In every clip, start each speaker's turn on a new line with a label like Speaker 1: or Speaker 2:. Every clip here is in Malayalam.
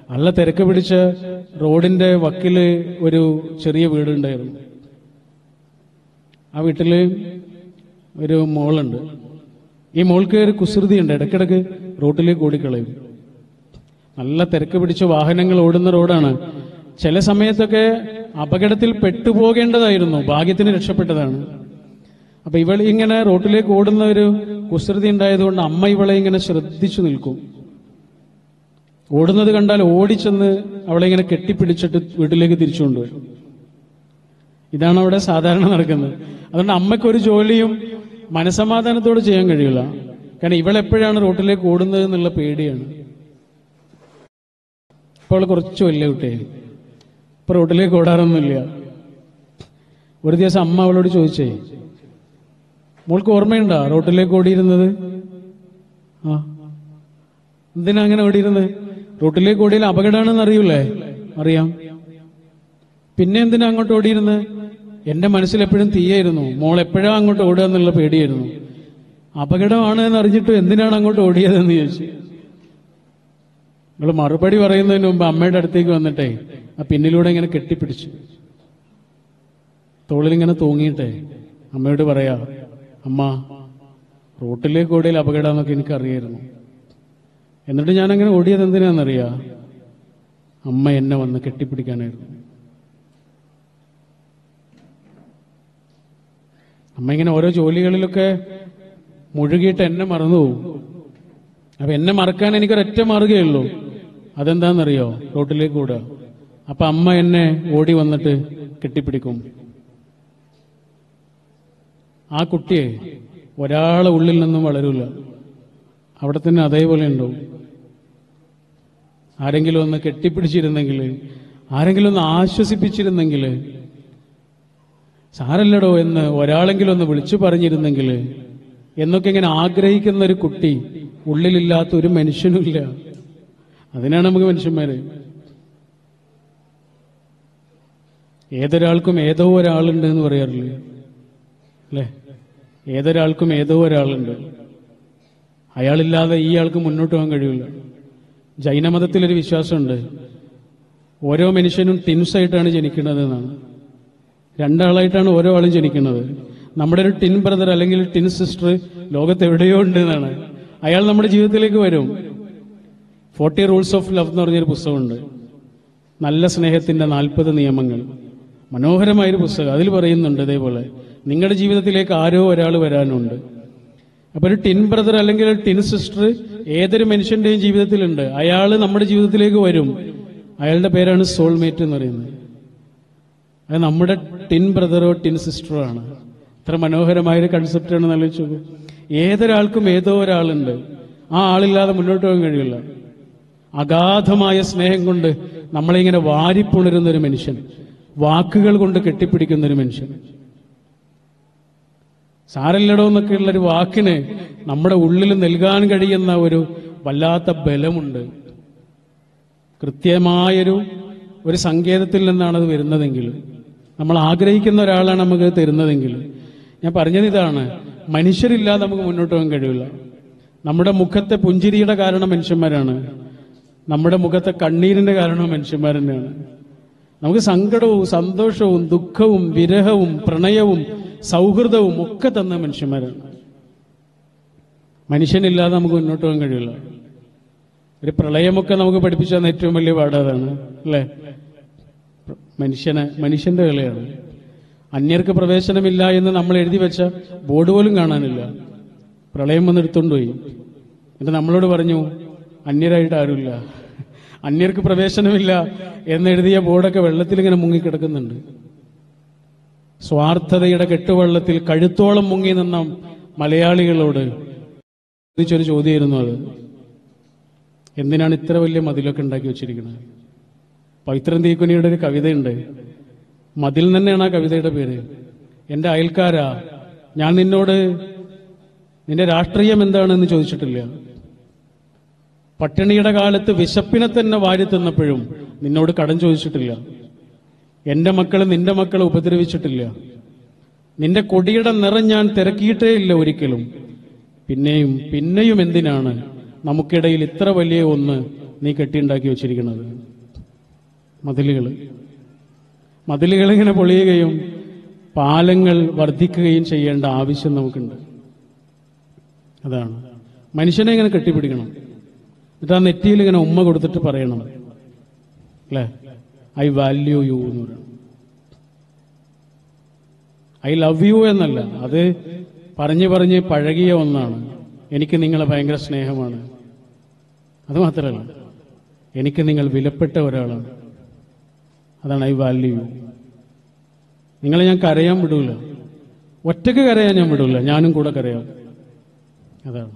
Speaker 1: നല്ല തിരക്ക് പിടിച്ച റോഡിന്റെ വക്കില് ഒരു ചെറിയ വീടുണ്ടായിരുന്നു ആ വീട്ടില് ഒരു മോളുണ്ട് ഈ മോൾക്ക് ഒരു കുസൃതിയുണ്ട് ഇടയ്ക്കിടയ്ക്ക് റോട്ടിലേക്ക് ഓടിക്കളയും നല്ല തിരക്ക് പിടിച്ച് വാഹനങ്ങൾ ഓടുന്ന റോഡാണ് ചില സമയത്തൊക്കെ അപകടത്തിൽ പെട്ടുപോകേണ്ടതായിരുന്നു ഭാഗ്യത്തിന് രക്ഷപ്പെട്ടതാണ് അപ്പൊ ഇവൾ ഇങ്ങനെ റോട്ടിലേക്ക് ഓടുന്ന ഒരു കുസൃതി ഉണ്ടായതുകൊണ്ട് അമ്മ ഇവളെ ഇങ്ങനെ ശ്രദ്ധിച്ചു നിൽക്കും ഓടുന്നത് കണ്ടാൽ ഓടിച്ചെന്ന് അവളെ ഇങ്ങനെ കെട്ടിപ്പിടിച്ചിട്ട് വീട്ടിലേക്ക് തിരിച്ചു കൊണ്ടുവരും ഇതാണ് അവിടെ സാധാരണ നടക്കുന്നത് അതുകൊണ്ട് അമ്മയ്ക്ക് ഒരു ജോലിയും മനസമാധാനത്തോടെ ചെയ്യാൻ കഴിയില്ല കാരണം ഇവളെപ്പോഴാണ് റോട്ടിലേക്ക് ഓടുന്നത് എന്നുള്ള പേടിയാണ് ഇപ്പോൾ അവള് കുറച്ച് വലിയ കുട്ടിയായി ഇപ്പൊ റോട്ടിലേക്ക് ഓടാറൊന്നുമില്ല ഒരു ദിവസം അമ്മ അവളോട് ചോദിച്ചേ മോൾക്ക് ഓർമ്മയുണ്ടോ റോട്ടിലേക്ക് ഓടിയിരുന്നത് ആ എന്തിനാ അങ്ങനെ ഓടിയിരുന്നത് റോട്ടിലേക്ക് ഓടിയാൽ അപകടമാണെന്ന് അറിയൂലേ അറിയാം പിന്നെ എന്തിനാ അങ്ങോട്ട് ഓടിയിരുന്നത് എന്റെ മനസ്സിൽ എപ്പോഴും തീയായിരുന്നു മോൾ എപ്പോഴാ അങ്ങോട്ട് ഓടുക എന്നുള്ള പേടിയായിരുന്നു അപകടമാണ് എന്ന് അറിഞ്ഞിട്ടും എന്തിനാണ് അങ്ങോട്ട് ഓടിയതെന്ന് ചോദിച്ചു നിങ്ങൾ മറുപടി പറയുന്നതിന് മുമ്പ് അമ്മയുടെ അടുത്തേക്ക് വന്നിട്ടേ ആ പിന്നിലൂടെ ഇങ്ങനെ കെട്ടിപ്പിടിച്ചു തോളിലിങ്ങനെ തൂങ്ങിയിട്ടേ അമ്മയോട് പറയാ അമ്മ റോട്ടിലേക്ക് ഓടിയാൽ അപകടമെന്നൊക്കെ എനിക്കറിയായിരുന്നു എന്നിട്ട് ഞാൻ അങ്ങനെ ഓടിയത് എന്തിനാണെന്നറിയാ അമ്മ എന്നെ വന്ന് കെട്ടിപ്പിടിക്കാനായിരുന്നു അമ്മ ഇങ്ങനെ ഓരോ ജോലികളിലൊക്കെ മുഴുകിയിട്ട് എന്നെ മറന്നു പോകും അപ്പൊ എന്നെ മറക്കാൻ എനിക്കൊരൊറ്റ മാർഗ്ഗമേ ഉള്ളൂ അതെന്താണെന്നറിയോ റോട്ടിലേക്ക് ഓടുക അപ്പൊ അമ്മ എന്നെ ഓടി വന്നിട്ട് കെട്ടിപ്പിടിക്കും ആ കുട്ടിയെ ഒരാളെ ഉള്ളിൽ നിന്നും വളരൂല അവിടെ തന്നെ അതേപോലെ ഉണ്ടാവും ആരെങ്കിലും ഒന്ന് കെട്ടിപ്പിടിച്ചിരുന്നെങ്കിൽ ആരെങ്കിലും ഒന്ന് ആശ്വസിപ്പിച്ചിരുന്നെങ്കിൽ സാരല്ലടോ എന്ന് ഒരാളെങ്കിലും ഒന്ന് വിളിച്ചു പറഞ്ഞിരുന്നെങ്കിൽ എന്നൊക്കെ ഇങ്ങനെ ആഗ്രഹിക്കുന്ന ഒരു കുട്ടി ഉള്ളിലില്ലാത്ത ഒരു മനുഷ്യനുമില്ല അതിനാണ് നമുക്ക് മനുഷ്യന്മാര് ഏതൊരാൾക്കും ഏതോ ഒരാളുണ്ട് എന്ന് പറയാറില്ലേ അല്ലേ ഏതൊരാൾക്കും ഏതോ ഒരാളുണ്ട് അയാളില്ലാതെ ഈ ആൾക്ക് മുന്നോട്ട് പോകാൻ കഴിയില്ല ജൈനമതത്തിലൊരു വിശ്വാസമുണ്ട് ഓരോ മനുഷ്യനും ടിൻസ് ആയിട്ടാണ് ജനിക്കുന്നത് എന്നാണ് രണ്ടാളായിട്ടാണ് ഓരോ ആളും ജനിക്കുന്നത് നമ്മുടെ ഒരു ടിൻ ബ്രദർ അല്ലെങ്കിൽ ടിൻ സിസ്റ്റർ ലോകത്ത് എവിടെയോ ഉണ്ട് എന്നാണ് അയാൾ നമ്മുടെ ജീവിതത്തിലേക്ക് വരും ഫോർട്ടി റൂൾസ് ഓഫ് ലവ് എന്ന് പറഞ്ഞൊരു പുസ്തകമുണ്ട് നല്ല സ്നേഹത്തിന്റെ നാൽപ്പത് നിയമങ്ങൾ മനോഹരമായൊരു പുസ്തകം അതിൽ പറയുന്നുണ്ട് ഇതേപോലെ നിങ്ങളുടെ ജീവിതത്തിലേക്ക് ആരോ ഒരാൾ വരാനുണ്ട് അപ്പൊ ഒരു ടിൻ ബ്രദർ അല്ലെങ്കിൽ ഒരു ടിൻ സിസ്റ്റർ ഏതൊരു മനുഷ്യന്റെയും ജീവിതത്തിലുണ്ട് അയാൾ നമ്മുടെ ജീവിതത്തിലേക്ക് വരും അയാളുടെ പേരാണ് സോൾമേറ്റ് എന്ന് പറയുന്നത് അത് നമ്മുടെ ടിൻ ബ്രദറോ ടിൻ സിസ്റ്ററോ ആണ് ഇത്ര മനോഹരമായൊരു കൺസെപ്റ്റാണ് ആലോചിച്ച് നോക്കൂ ഏതൊരാൾക്കും ഏതോ ഒരാളുണ്ട് ആ ആളില്ലാതെ മുന്നോട്ട് പോകാൻ കഴിയില്ല അഗാധമായ സ്നേഹം കൊണ്ട് നമ്മളെ ഇങ്ങനെ വാരിപ്പുണരുന്ന ഒരു മനുഷ്യൻ വാക്കുകൾ കൊണ്ട് കെട്ടിപ്പിടിക്കുന്ന ഒരു മനുഷ്യൻ സാരല്ലടോ എന്നൊക്കെയുള്ള ഒരു വാക്കിന് നമ്മുടെ ഉള്ളിൽ നൽകാൻ കഴിയുന്ന ഒരു വല്ലാത്ത ബലമുണ്ട് കൃത്യമായൊരു ഒരു സങ്കേതത്തിൽ നിന്നാണ് അത് വരുന്നതെങ്കിൽ നമ്മൾ ആഗ്രഹിക്കുന്ന ഒരാളാണ് നമുക്ക് തരുന്നതെങ്കിൽ ഞാൻ പറഞ്ഞത് ഇതാണ് മനുഷ്യരില്ലാതെ നമുക്ക് മുന്നോട്ട് പോകാൻ കഴിയില്ല നമ്മുടെ മുഖത്തെ പുഞ്ചിരിയുടെ കാരണം മനുഷ്യന്മാരാണ് നമ്മുടെ മുഖത്തെ കണ്ണീരിന്റെ കാരണം മനുഷ്യന്മാർ തന്നെയാണ് നമുക്ക് സങ്കടവും സന്തോഷവും ദുഃഖവും വിരഹവും പ്രണയവും സൗഹൃദവും ഒക്കെ തന്ന മനുഷ്യന്മാരാണ് മനുഷ്യനില്ലാതെ നമുക്ക് മുന്നോട്ട് പോകാൻ കഴിയില്ല ഒരു പ്രളയമൊക്കെ നമുക്ക് പഠിപ്പിച്ചു തന്ന ഏറ്റവും വലിയ പാടാതാണ് അല്ലേ മനുഷ്യനെ മനുഷ്യന്റെ കളിയാണ് അന്യർക്ക് പ്രവേശനമില്ല എന്ന് നമ്മൾ എഴുതി വെച്ച ബോർഡ് പോലും കാണാനില്ല പ്രളയം വന്ന് എടുത്തുകൊണ്ടുപോയി എന്നിട്ട് നമ്മളോട് പറഞ്ഞു അന്യരായിട്ട് ആരുമില്ല അന്യർക്ക് പ്രവേശനമില്ല എന്നെഴുതിയ ബോർഡൊക്കെ വെള്ളത്തിൽ ഇങ്ങനെ മുങ്ങിക്കിടക്കുന്നുണ്ട് സ്വാർത്ഥതയുടെ കെട്ടുവെള്ളത്തിൽ കഴുത്തോളം മുങ്ങി നിന്ന മലയാളികളോട് ചോദിച്ചൊരു ചോദ്യമായിരുന്നു അത് എന്തിനാണ് ഇത്ര വലിയ മതിലൊക്കെ ഉണ്ടാക്കി വെച്ചിരിക്കുന്നത് പവിത്രൻ തീക്കുനിയുടെ ഒരു കവിതയുണ്ട് മതിൽ തന്നെയാണ് ആ കവിതയുടെ പേര് എന്റെ അയൽക്കാരാ ഞാൻ നിന്നോട് നിന്റെ രാഷ്ട്രീയം എന്താണെന്ന് ചോദിച്ചിട്ടില്ല പട്ടിണിയുടെ കാലത്ത് വിശപ്പിനെ തന്നെ വാരി തിന്നപ്പോഴും നിന്നോട് കടം ചോദിച്ചിട്ടില്ല എന്റെ മക്കളെ നിന്റെ മക്കളെ ഉപദ്രവിച്ചിട്ടില്ല നിന്റെ കൊടിയുടെ നിറം ഞാൻ തിരക്കിയിട്ടേ ഇല്ല ഒരിക്കലും പിന്നെയും പിന്നെയും എന്തിനാണ് നമുക്കിടയിൽ ഇത്ര വലിയ ഒന്ന് നീ കെട്ടിയുണ്ടാക്കി വെച്ചിരിക്കുന്നത് മതിലുകൾ മതിലുകൾ ഇങ്ങനെ പൊളിയുകയും പാലങ്ങൾ വർദ്ധിക്കുകയും ചെയ്യേണ്ട ആവശ്യം നമുക്കുണ്ട് അതാണ് മനുഷ്യനെ ഇങ്ങനെ കെട്ടിപ്പിടിക്കണം എന്നിട്ട് ആ നെറ്റിയിൽ ഇങ്ങനെ ഉമ്മ കൊടുത്തിട്ട് പറയണം അല്ലേ ഐ വാല്യൂ യു എന്ന് പറയണം ഐ ലവ് യു എന്നല്ല അത് പറഞ്ഞ് പറഞ്ഞ് പഴകിയ ഒന്നാണ് എനിക്ക് നിങ്ങളെ ഭയങ്കര സ്നേഹമാണ് അത് മാത്രമല്ല എനിക്ക് നിങ്ങൾ വിലപ്പെട്ട ഒരാളാണ് അതാണ് ഐ വാല്യൂ യു നിങ്ങളെ ഞാൻ കരയാൻ വിടൂല ഒറ്റക്ക് കരയാൻ ഞാൻ വിടൂല ഞാനും കൂടെ കരയാം അതാണ്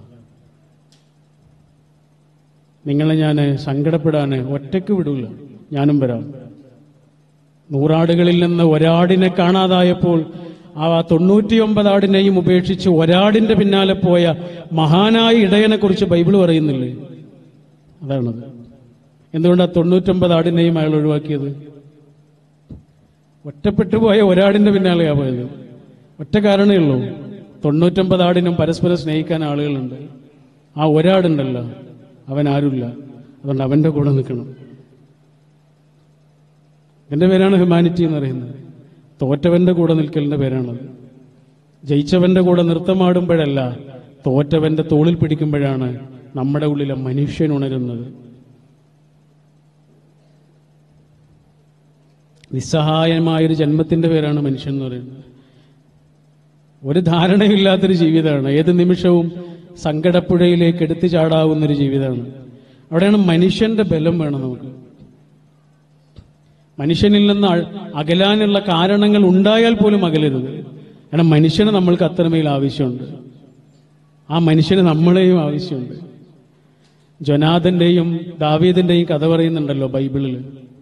Speaker 1: നിങ്ങളെ ഞാൻ സങ്കടപ്പെടാൻ ഒറ്റക്ക് വിടൂല ഞാനും വരാം നൂറാടുകളിൽ നിന്ന് ഒരാടിനെ കാണാതായപ്പോൾ ആ തൊണ്ണൂറ്റിയൊമ്പത് ആടിനെയും ഉപേക്ഷിച്ച് ഒരാടിന്റെ പിന്നാലെ പോയ മഹാനായ ഇടയനെ കുറിച്ച് ബൈബിൾ പറയുന്നില്ലേ അതാണത് എന്തുകൊണ്ട് ആ തൊണ്ണൂറ്റൊമ്പത് ആടിനെയും അയാൾ ഒഴിവാക്കിയത് ഒറ്റപ്പെട്ടു പോയ ഒരാടിന്റെ പിന്നാലെയാ പോയത് ഒറ്റ കാരണമേ ഉള്ളൂ തൊണ്ണൂറ്റൊമ്പത് ആടിനും പരസ്പരം സ്നേഹിക്കാൻ ആളുകളുണ്ട് ആ ഒരാടുണ്ടല്ലോ അവൻ ആരുമില്ല അതുകൊണ്ട് അവന്റെ കൂടെ നിൽക്കണം ഇതിന്റെ പേരാണ് ഹ്യൂമാനിറ്റി എന്ന് പറയുന്നത് തോറ്റവന്റെ കൂടെ നിൽക്കലിന്റെ പേരാണത് ജയിച്ചവന്റെ കൂടെ നൃത്തമാടുമ്പോഴല്ല തോറ്റവന്റെ തോളിൽ പിടിക്കുമ്പോഴാണ് നമ്മുടെ ഉള്ളിലെ മനുഷ്യൻ ഉണരുന്നത് നിസ്സഹായമായൊരു ജന്മത്തിന്റെ പേരാണ് മനുഷ്യൻ എന്ന് പറയുന്നത് ഒരു ധാരണയില്ലാത്തൊരു ജീവിതമാണ് ഏത് നിമിഷവും സങ്കടപ്പുഴയിലേക്ക് എടുത്തു ചാടാവുന്നൊരു ജീവിതമാണ് അവിടെയാണ് മനുഷ്യന്റെ ബലം വേണം നമുക്ക് മനുഷ്യനിൽ നിന്ന് അ- അകലാനുള്ള കാരണങ്ങൾ ഉണ്ടായാൽ പോലും അകലരുത് കാരണം മനുഷ്യന് നമ്മൾക്ക് അത്രമേൽ ആവശ്യമുണ്ട് ആ മനുഷ്യന് നമ്മളെയും ആവശ്യമുണ്ട് ജൊനാഥന്റെയും ദാവീദിന്റെയും കഥ പറയുന്നുണ്ടല്ലോ ബൈബിളിൽ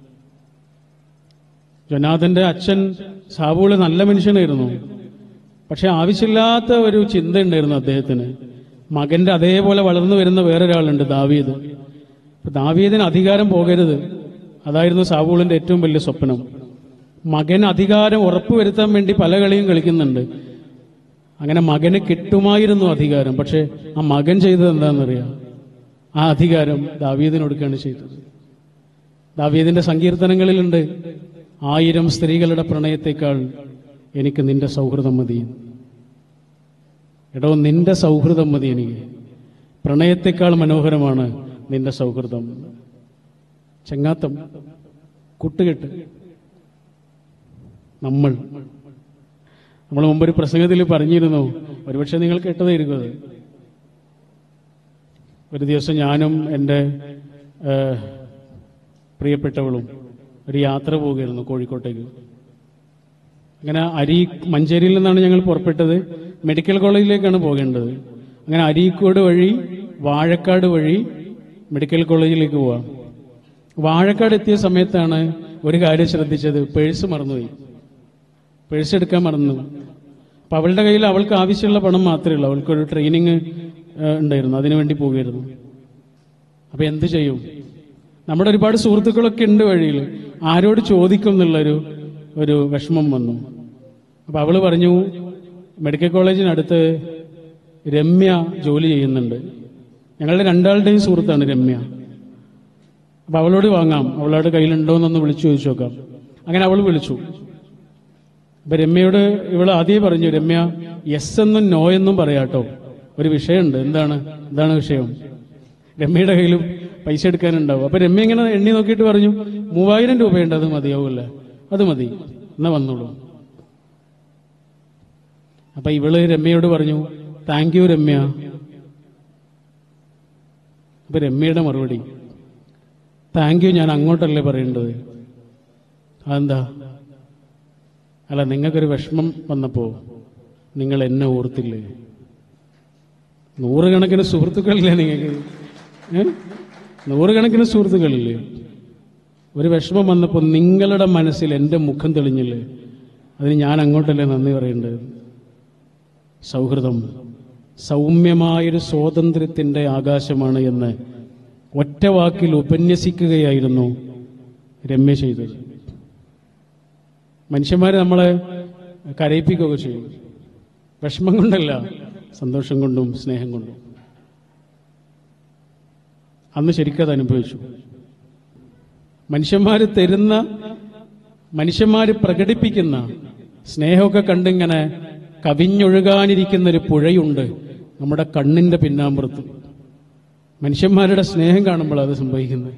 Speaker 1: ജൊനാഥന്റെ അച്ഛൻ സാബൂള് നല്ല മനുഷ്യനായിരുന്നു പക്ഷെ ആവശ്യമില്ലാത്ത ഒരു ചിന്ത ഉണ്ടായിരുന്നു അദ്ദേഹത്തിന് മകന്റെ അതേപോലെ വളർന്നു വരുന്ന വേറൊരാളുണ്ട് ദാവീദ് അപ്പൊ ദാവീദിന് അധികാരം പോകരുത് അതായിരുന്നു സാബൂളിന്റെ ഏറ്റവും വലിയ സ്വപ്നം മകൻ അധികാരം ഉറപ്പുവരുത്താൻ വേണ്ടി പല കളിയും കളിക്കുന്നുണ്ട് അങ്ങനെ മകന് കിട്ടുമായിരുന്നു അധികാരം പക്ഷെ ആ മകൻ ചെയ്തത് എന്താണെന്നറിയാം ആ അധികാരം ദാവീദിന് കൊടുക്കുകയാണ് ചെയ്തത് ദാവീദിന്റെ സങ്കീർത്തനങ്ങളിലുണ്ട് ആയിരം സ്ത്രീകളുടെ പ്രണയത്തെക്കാൾ എനിക്ക് നിന്റെ സൗഹൃദം മതി എടോ നിന്റെ സൗഹൃദം മതി എനിക്ക് പ്രണയത്തെക്കാൾ മനോഹരമാണ് നിന്റെ സൗഹൃദം ചെങ്ങാത്തം കൂട്ടുകെട്ട് നമ്മൾ നമ്മൾ മുമ്പൊരു പ്രസംഗത്തിൽ പറഞ്ഞിരുന്നു ഒരുപക്ഷെ നിങ്ങൾ കേട്ടതായിരിക്കും അത് ഒരു ദിവസം ഞാനും എൻ്റെ ഏഹ്, പ്രിയപ്പെട്ടവളും ഒരു യാത്ര പോവുകയായിരുന്നു കോഴിക്കോട്ടേക്ക് അങ്ങനെ അരി മഞ്ചേരിയിൽ നിന്നാണ് ഞങ്ങൾ പുറപ്പെട്ടത് മെഡിക്കൽ കോളേജിലേക്കാണ് പോകേണ്ടത് അങ്ങനെ അരീക്കോട് വഴി വാഴക്കാട് വഴി മെഡിക്കൽ കോളേജിലേക്ക് പോവാം വാഴക്കാട് എത്തിയ സമയത്താണ് ഒരു കാര്യം ശ്രദ്ധിച്ചത് പേഴ്സ് മറന്നുപോയി പേഴ്സ് എടുക്കാൻ മറന്നു അപ്പൊ അവളുടെ കയ്യിൽ അവൾക്ക് ആവശ്യമുള്ള പണം മാത്രമേ ഉള്ളൂ അവൾക്കൊരു ട്രെയിനിങ് ഉണ്ടായിരുന്നു അതിനു വേണ്ടി പോവുകയായിരുന്നു അപ്പൊ എന്ത് ചെയ്യും നമ്മുടെ ഒരുപാട് സുഹൃത്തുക്കളൊക്കെ ഉണ്ട് വഴിയിൽ ആരോട് ചോദിക്കും എന്നുള്ളൊരു ഒരു വിഷമം വന്നു അപ്പൊ അവള് പറഞ്ഞു മെഡിക്കൽ കോളേജിനടുത്ത് രമ്യ ജോലി ചെയ്യുന്നുണ്ട് ഞങ്ങളുടെ രണ്ടാളുടെയും സുഹൃത്താണ് രമ്യ അപ്പൊ അവളോട് വാങ്ങാം അവളോട് കയ്യിലുണ്ടോ എന്നൊന്ന് വിളിച്ചു ചോദിച്ചു നോക്കാം അങ്ങനെ അവൾ വിളിച്ചു അപ്പൊ രമ്യയോട് ഇവൾ ആദ്യം പറഞ്ഞു രമ്യ യെസ് എന്നും നോ എന്നും പറയാട്ടോ ഒരു വിഷയമുണ്ട് എന്താണ് എന്താണ് വിഷയം രമ്യയുടെ കയ്യിലും പൈസ എടുക്കാനുണ്ടാവും അപ്പൊ രമ്യ ഇങ്ങനെ എണ്ണി നോക്കിയിട്ട് പറഞ്ഞു മൂവായിരം രൂപയുണ്ട് അത് മതിയാവൂല്ലേ അത് മതി എന്നാ വന്നോളൂ അപ്പൊ ഇവള് രമ്യയോട് പറഞ്ഞു താങ്ക് യു രമ്യ അപ്പൊ രമ്യയുടെ മറുപടി താങ്ക് യു ഞാൻ അങ്ങോട്ടല്ലേ പറയേണ്ടത് അതെന്താ അല്ല നിങ്ങൾക്കൊരു വിഷമം വന്നപ്പോ നിങ്ങൾ എന്നെ ഓർത്തില്ലേ നൂറുകണക്കിന് സുഹൃത്തുക്കളില്ലേ നിങ്ങൾക്ക് ഏ? നൂറുകണക്കിന് സുഹൃത്തുക്കളില്ലേ ഒരു വിഷമം വന്നപ്പോൾ നിങ്ങളുടെ മനസ്സിൽ എൻ്റെ മുഖം തെളിഞ്ഞില്ലേ അതിന് ഞാൻ അങ്ങോട്ടല്ലേ നന്ദി പറയേണ്ടത് സൗഹൃദം സൗമ്യമായൊരു സ്വാതന്ത്ര്യത്തിന്റെ ആകാശമാണ് എന്ന് ഒറ്റ വാക്കിൽ ഉപന്യസിക്കുകയായിരുന്നു രമ്യ ചെയ്തത് മനുഷ്യന്മാർ നമ്മളെ കരയിപ്പിക്കുകയൊക്കെ ചെയ്യും വിഷമം കൊണ്ടല്ല സന്തോഷം കൊണ്ടും സ്നേഹം കൊണ്ടും അന്ന് ശരിക്കത് അനുഭവിച്ചു മനുഷ്യന്മാർ തരുന്ന മനുഷ്യന്മാർ പ്രകടിപ്പിക്കുന്ന സ്നേഹമൊക്കെ കണ്ടിങ്ങനെ കവിഞ്ഞൊഴുകാനിരിക്കുന്ന ഒരു പുഴയുണ്ട് നമ്മുടെ കണ്ണിന്റെ പിന്നാമ്പുറത്ത് മനുഷ്യന്മാരുടെ സ്നേഹം കാണുമ്പോൾ അത് സംഭവിക്കുന്നത്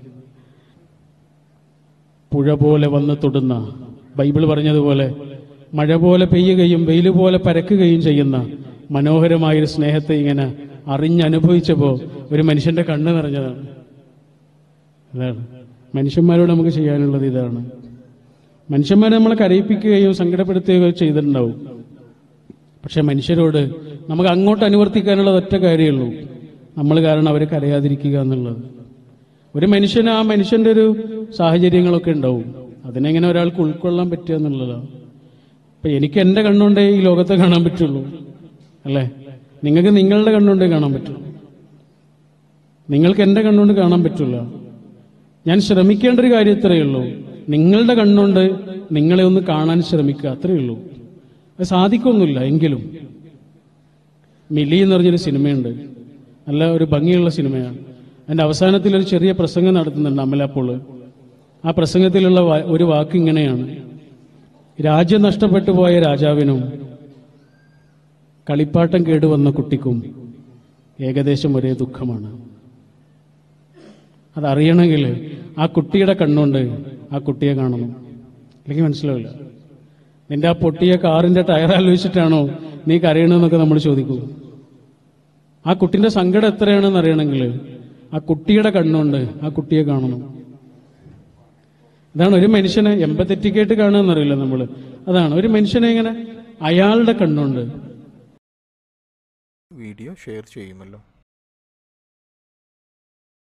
Speaker 1: പുഴ പോലെ വന്ന് തൊടുന്ന ബൈബിൾ പറഞ്ഞതുപോലെ മഴ പോലെ പെയ്യുകയും വെയിൽ പോലെ പരക്കുകയും ചെയ്യുന്ന മനോഹരമായൊരു സ്നേഹത്തെ ഇങ്ങനെ അറിഞ്ഞനുഭവിച്ചപ്പോൾ ഒരു മനുഷ്യന്റെ കണ്ണ് നിറഞ്ഞതാണ് അതാണ് മനുഷ്യന്മാരോട് നമുക്ക് ചെയ്യാനുള്ളത് ഇതാണ് മനുഷ്യന്മാരെ നമ്മളെ കരയിപ്പിക്കുകയോ സങ്കടപ്പെടുത്തുകയോ ചെയ്തിട്ടുണ്ടാവും പക്ഷെ മനുഷ്യരോട് നമുക്ക് അങ്ങോട്ട് അനുവർത്തിക്കാനുള്ളത് ഒറ്റ കാര്യമുള്ളൂ നമ്മൾ കാരണം അവരെ കരയാതിരിക്കുക എന്നുള്ളത് ഒരു മനുഷ്യന് ആ മനുഷ്യന്റെ ഒരു സാഹചര്യങ്ങളൊക്കെ ഉണ്ടാവും അതിനെങ്ങനെ ഒരാൾക്ക് ഉൾക്കൊള്ളാൻ പറ്റുക എന്നുള്ളതാണ് ഇപ്പൊ എനിക്ക് എന്റെ കണ്ണുകൊണ്ടേ ഈ ലോകത്തെ കാണാൻ പറ്റുള്ളൂ അല്ലേ നിങ്ങൾക്ക് നിങ്ങളുടെ കണ്ണുകൊണ്ടേ കാണാൻ പറ്റുള്ളൂ നിങ്ങൾക്ക് എന്റെ കണ്ണുകൊണ്ട് കാണാൻ പറ്റില്ല ഞാൻ ശ്രമിക്കേണ്ട ഒരു കാര്യം ഇത്രയേ ഉള്ളൂ നിങ്ങളുടെ കണ്ണുകൊണ്ട് നിങ്ങളെ ഒന്ന് കാണാൻ ശ്രമിക്കുക അത്രയേ ഉള്ളൂ അത് സാധിക്കൊന്നുമില്ല എങ്കിലും മിലി എന്ന് പറഞ്ഞൊരു സിനിമയുണ്ട് നല്ല ഒരു ഭംഗിയുള്ള സിനിമയാണ് അതിന്റെ അവസാനത്തിൽ ഒരു ചെറിയ പ്രസംഗം നടത്തുന്നുണ്ട് അമലാപ്പോള് ആ പ്രസംഗത്തിലുള്ള വാ- ഒരു വാക്ക് ഇങ്ങനെയാണ് രാജ്യം നഷ്ടപ്പെട്ടു പോയ രാജാവിനും കളിപ്പാട്ടം കേടുവന്ന കുട്ടിക്കും ഏകദേശം ഒരേ ദുഃഖമാണ് അതറിയണമെങ്കിൽ ആ കുട്ടിയുടെ കണ്ണുകൊണ്ട് ആ കുട്ടിയെ കാണണം അല്ലെങ്കിൽ മനസ്സിലാവില്ല നിന്റെ ആ പൊട്ടിയ കാറിന്റെ ടയർ ആലോചിച്ചിട്ടാണോ നീ കരയണമെന്നൊക്കെ നമ്മൾ ചോദിക്കും ആ കുട്ടിന്റെ സങ്കടം എത്രയാണെന്ന് അറിയണമെങ്കിൽ ആ കുട്ടിയുടെ കണ്ണുകൊണ്ട് ആ കുട്ടിയെ കാണണം അതാണ് ഒരു മനുഷ്യനെ എമ്പത്തറ്റിക്കായിട്ട് കാണുക എന്നറിയില്ല നമ്മൾ അതാണ് ഒരു മനുഷ്യനെ ഇങ്ങനെ അയാളുടെ കണ്ണുണ്ട്
Speaker 2: വീഡിയോ ഷെയർ ചെയ്യുമല്ലോ